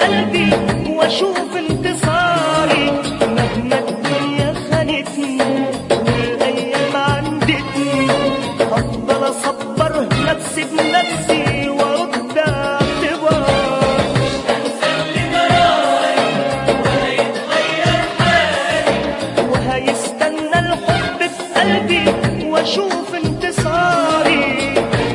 قلبي واشوف انتصاري مهما الدنيا خانتني والايام عندتني هفضل اصبر نفسي بنفسي وارد اعتبار وهيستنى الحب في قلبي واشوف انتصاري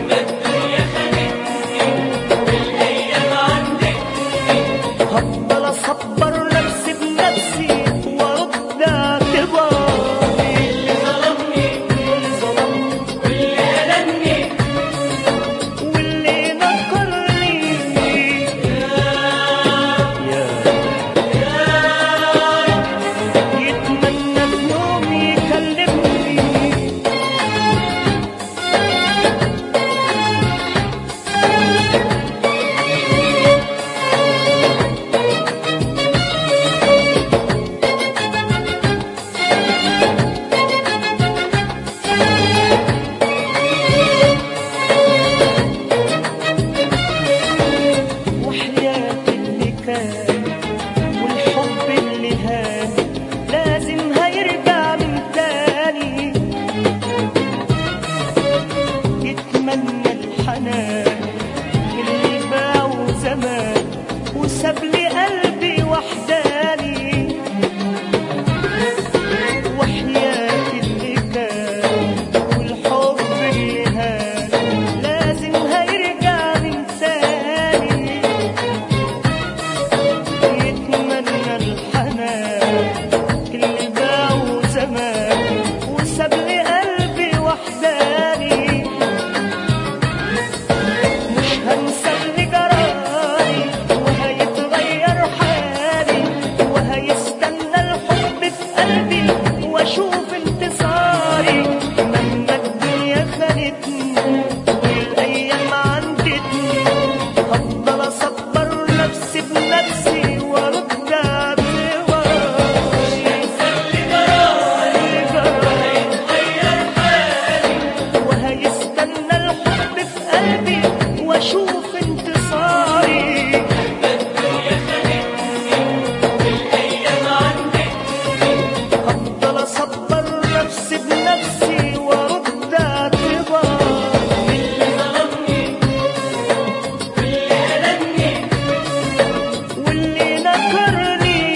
هفضل اصبر نفسي بنفسي وارد اعتباري اللي ظلمني اللي ظلمني واللي ألمني واللي نكرني يتمنى في يوم يكلمني وحياة اللي كان والحب اللي هان لازم هيرجع من تاني يتمنى الحنان اللي باعه زمان وساب لي قلبي وحداني وحياة اللي كان والحب اللي هان لازم هيرجع من تاني يتمنى الحنان اللي باعه زمان وساب لي قلبي وحداني مش هنسى اللي جرالي وهيتغير حالي وهيستنى الحب في قلبي واشوف انتصاري مهما الدنيا خانتني والايام عندتني هفضل اصبر نفسي بنفسي وارد وهيستنى الحب في قلبي واشوف انتصاري هفضل اصبر نفسي بنفسي وارد اعتباري واللي نكرني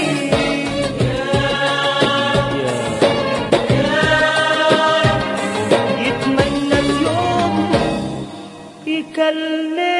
يتمنى في يوم يكلمني